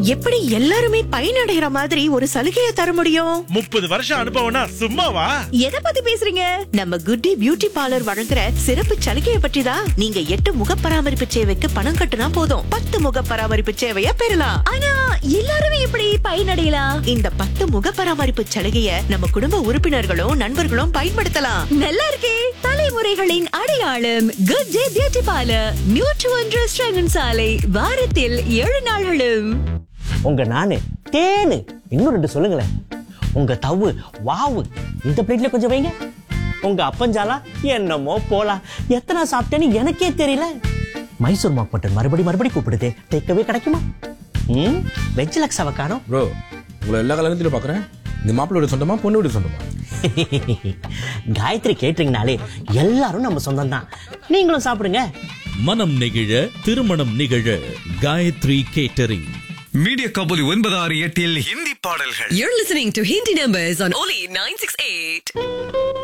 எப்படி எல்லாருமே பயனடைகிற மாதிரி ஒரு சலுகையை தர முடியும் முப்பது வருஷம் அனுபவம்னா சும்மாவா எதை பத்தி பேசுறீங்க நம்ம குட்டி பியூட்டி பார்லர் வழங்குற சிறப்பு சலுகையை பற்றி தான் நீங்க எட்டு முக பராமரிப்பு சேவைக்கு பணம் கட்டுனா போதும் பத்து முக பராமரிப்பு சேவையை பெறலாம் ஆனா எல்லாருமே எப்படி பயனடையலாம் இந்த பத்து முக பராமரிப்பு சலுகையை நம்ம குடும்ப உறுப்பினர்களும் நண்பர்களும் பயன்படுத்தலாம் நல்லா இருக்கே தலைமுறைகளின் அடையாளம் good day beauty parlour new to restaurant சாலை வாரத்தில் ஏழு நாள்களும் உங்க நானு தேனு இன்னும் ரெண்டு சொல்லுங்களேன் உங்க தவு வாவு இந்த பிளேட்ல கொஞ்சம் வைங்க உங்க அப்பஞ்சாலா என்னமோ போலாம் எத்தனை சாப்பிட்டேன்னு எனக்கே தெரியல மைசூர் மாக் மட்டன் மறுபடி மறுபடி கூப்பிடுதே டேக்கவே கிடைக்குமா ம் வெஜ் லக்ஸாவை காணோம் ப்ரோ உங்களை எல்லா கல்யாணத்திலும் பார்க்குறேன் இந்த மாப்பிள்ளோட சொந்தமா பொண்ணு வீடு சொந்தமா காயத்ரி கேட்டீங்கனாலே எல்லாரும் நம்ம சொந்தம் தான் நீங்களும் சாப்பிடுங்க மனம் நெகிழ திருமணம் நிகழ காயத்ரி கேட்டரிங் மீடியா கபோலி ஒன்பது ஆறு எட்டில் ஹிந்தி பாடல்கள் You're listening to Hindi Numbers on Oli 968.